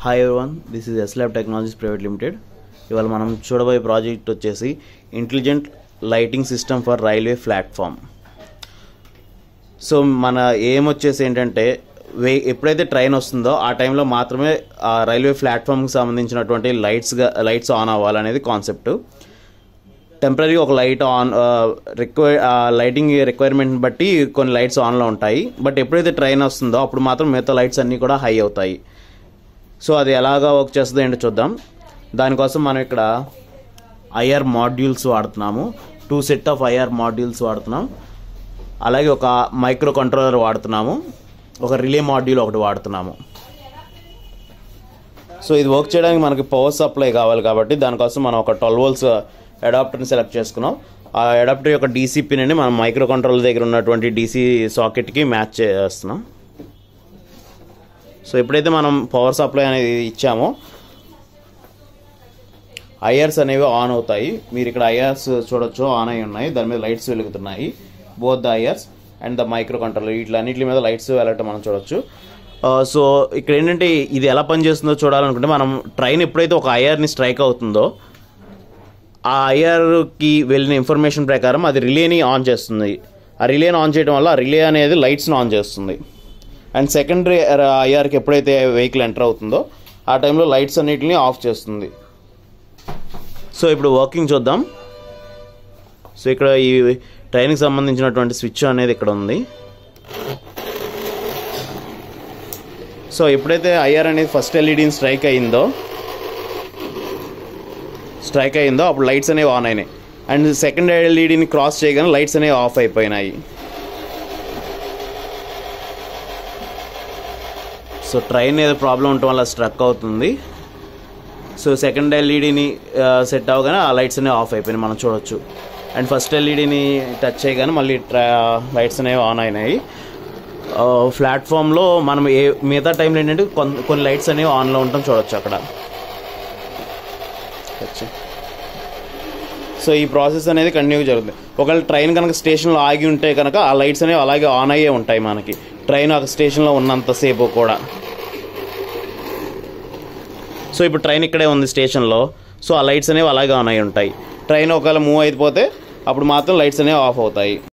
hi one this is S lab technologies private limited ఇవాళ మనం చూడబోయే ప్రాజెక్ట్ వచ్చేసి intelligent lighting system for railway platform so మన ఏం వచ్చేసి ఏంటంటే వే ఎప్పుడైతే ట్రైన్ వస్తుందో ఆ టైంలో మాత్రమే ఆ రైల్వే ప్లాట్ఫామ్కి సంబంధించినటువంటి లైట్స్గా లైట్స్ ఆన్ అవ్వాలనేది కాన్సెప్ట్ టెంపరీ ఒక light on require lighting requirement బట్టి కొన్ని లైట్స్ ఆన్లో ఉంటాయి బట్ ఎప్పుడైతే ట్రైన్ వస్తుందో అప్పుడు మాత్రం మిగతా లైట్స్ అన్నీ కూడా హై అవుతాయి సో అది ఎలాగా వర్క్ చేస్తుందో ఏంటో చూద్దాం దానికోసం మనం ఇక్కడ ఐఆర్ మాడ్యూల్స్ వాడుతున్నాము two set of IR modules వాడుతున్నాం అలాగే ఒక మైక్రో కంట్రోలర్ వాడుతున్నాము ఒక రిలే మాడ్యూల్ ఒకటి వాడుతున్నాము సో ఇది వర్క్ చేయడానికి మనకి పవర్ సప్లై కావాలి కాబట్టి దానికోసం మనం ఒక ట్వెల్వ్ వోల్స్ అడాప్టర్ని సెలెక్ట్ చేసుకున్నాం ఆ అడాప్టర్ యొక్క డీసీ పిన్ అని మనం మైక్రో కంట్రోలర్ దగ్గర ఉన్నటువంటి డీసీ సాకెట్కి మ్యాచ్ చేస్తున్నాం సో ఎప్పుడైతే మనం పవర్ సప్లై అనేది ఇచ్చామో ఐఆర్స్ అనేవి ఆన్ అవుతాయి మీరు ఇక్కడ ఐఆర్స్ చూడొచ్చు ఆన్ అయి ఉన్నాయి దాని మీద లైట్స్ వెలుగుతున్నాయి both the IRs and the micro controller ఇట్లన్నిటి మీద లైట్స్ వెళ్ళటం మనం చూడొచ్చు సో ఇక్కడ ఏంటంటే ఇది ఎలా పనిచేస్తుందో చూడాలనుకుంటే మనం ట్రైన్ ఎప్పుడైతే ఒక ఐఆర్ని స్ట్రైక్ అవుతుందో ఆ ఐఆర్కి వెళ్ళిన ఇన్ఫర్మేషన్ ప్రకారం అది రిలేని ఆన్ చేస్తుంది ఆ రిలేని ఆన్ చేయడం వల్ల ఆ రిలే అనేది లైట్స్ని ఆన్ చేస్తుంది అండ్ సెకండరీ ఐఆర్కి ఎప్పుడైతే వెహికల్ ఎంటర్ అవుతుందో ఆ టైంలో లైట్స్ అన్నిటిని ఆఫ్ చేస్తుంది సో ఇప్పుడు వర్కింగ్ చూద్దాం సో ఇక్కడ ఈ ట్రైన్కి సంబంధించినటువంటి స్విచ్ అనేది ఇక్కడ ఉంది సో ఎప్పుడైతే ఐఆర్ అనేది ఫస్ట్ ఎల్ఈడిని స్ట్రైక్ అయ్యిందో స్ట్రైక్ అయ్యిందో అప్పుడు లైట్స్ అనేవి ఆన్ అయినాయి అండ్ సెకండ్ ఎల్ఈడిని క్రాస్ చేయగానే లైట్స్ అనేవి ఆఫ్ అయిపోయినాయి సో ట్రైన్ ఏదో ప్రాబ్లం ఉండటం వల్ల స్ట్రక్ అవుతుంది సో సెకండ్ ఎల్ఈడిని సెట్ అవ్వగానే ఆ లైట్స్ అనేవి ఆఫ్ అయిపోయినాయి మనం చూడొచ్చు అండ్ ఫస్ట్ ఎల్ఈడిని టచ్ చేయగానే మళ్ళీ ట్రా లైట్స్ అనేవి ఆన్ అయినాయి ప్లాట్ఫామ్లో మనం ఏ మిగతా టైంలో ఏంటంటే కొన్ని కొన్ని లైట్స్ అనేవి ఆన్లో ఉండటం చూడొచ్చు అక్కడ సో ఈ ప్రాసెస్ అనేది కంటిన్యూ జరుగుతుంది ఒకవేళ ట్రైన్ కనుక స్టేషన్లో ఆగి ఉంటే కనుక ఆ లైట్స్ అనేవి అలాగే ఆన్ అయ్యే ఉంటాయి మనకి ట్రైన్ ఒక స్టేషన్లో ఉన్నంతసేపు కూడా సో ఇప్పుడు ట్రైన్ ఇక్కడే ఉంది స్టేషన్లో సో ఆ లైట్స్ అనేవి అలాగే ఆన్ అయి ఉంటాయి ట్రైన్ ఒకవేళ మూవ్ అయిపోతే అప్పుడు మాత్రం లైట్స్ అనేవి ఆఫ్ అవుతాయి